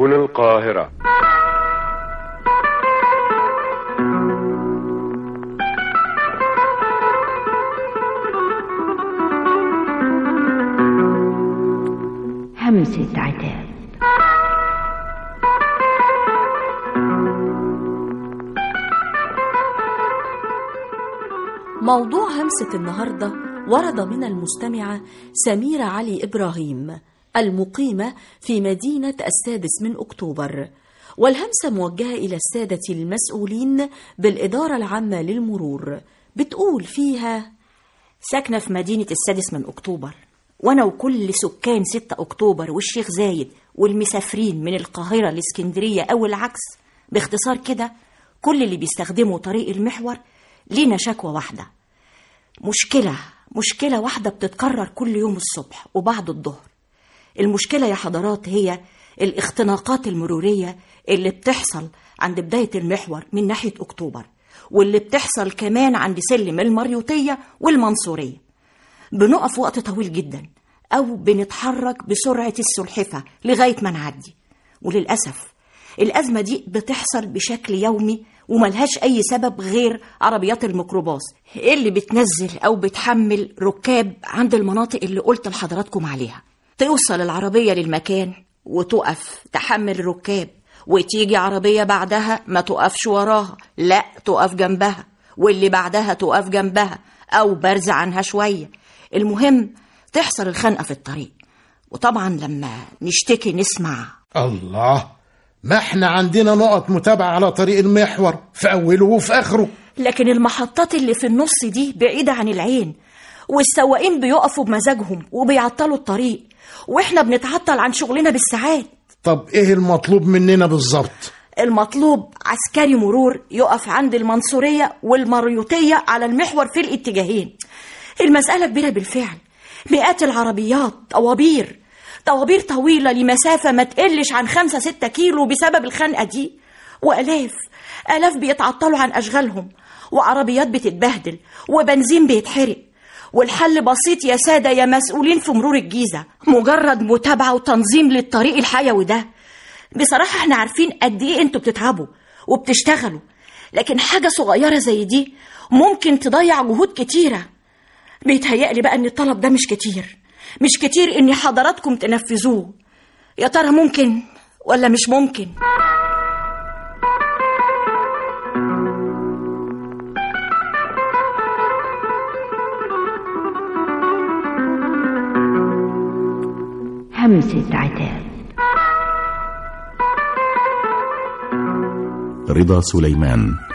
سبل القاهرة همسة عتاب موضوع همسة النهاردة ورد من المستمعة سميرة علي إبراهيم المقيمة في مدينة السادس من أكتوبر والهمسة موجهة إلى السادة المسؤولين بالإدارة العامة للمرور بتقول فيها ساكنة في مدينة السادس من أكتوبر وأنا وكل سكان 6 أكتوبر والشيخ زايد والمسافرين من القاهرة لإسكندرية أو العكس باختصار كده كل اللي بيستخدموا طريق المحور لينا شكوى واحدة مشكلة مشكلة واحدة بتتكرر كل يوم الصبح وبعد الظهر المشكلة يا حضرات هي الاختناقات المرورية اللي بتحصل عند بداية المحور من ناحية أكتوبر واللي بتحصل كمان عند سلم المريوطية والمنصورية بنقف وقت طويل جدا أو بنتحرك بسرعة السلحفة لغاية ما نعدي وللأسف الأزمة دي بتحصل بشكل يومي وملهاش أي سبب غير عربيات الميكروباص اللي بتنزل أو بتحمل ركاب عند المناطق اللي قلت لحضراتكم عليها توصل العربية للمكان وتقف تحمل الركاب وتيجي عربية بعدها ما تقفش وراها لا تقف جنبها واللي بعدها تقف جنبها أو برز عنها شوية المهم تحصل الخنقة في الطريق وطبعا لما نشتكي نسمع الله ما احنا عندنا نقط متابعة على طريق المحور في أوله وفي آخره لكن المحطات اللي في النص دي بعيدة عن العين والسواقين بيقفوا بمزاجهم وبيعطلوا الطريق واحنا بنتعطل عن شغلنا بالساعات طب ايه المطلوب مننا بالظبط المطلوب عسكري مرور يقف عند المنصورية والمريوطية على المحور في الاتجاهين المسألة كبيرة بالفعل مئات العربيات طوابير طوابير طويلة لمسافة ما تقلش عن خمسة ستة كيلو بسبب الخنقة دي وألاف ألاف بيتعطلوا عن أشغالهم وعربيات بتتبهدل وبنزين بيتحرق والحل بسيط يا سادة يا مسؤولين في مرور الجيزة مجرد متابعة وتنظيم للطريق الحيوي ده بصراحة احنا عارفين قد ايه انتوا بتتعبوا وبتشتغلوا لكن حاجة صغيرة زي دي ممكن تضيع جهود كتيرة بيتهيألي بقى ان الطلب ده مش كتير مش كتير ان حضراتكم تنفذوه يا ترى ممكن ولا مش ممكن همسة عتاب رضا سليمان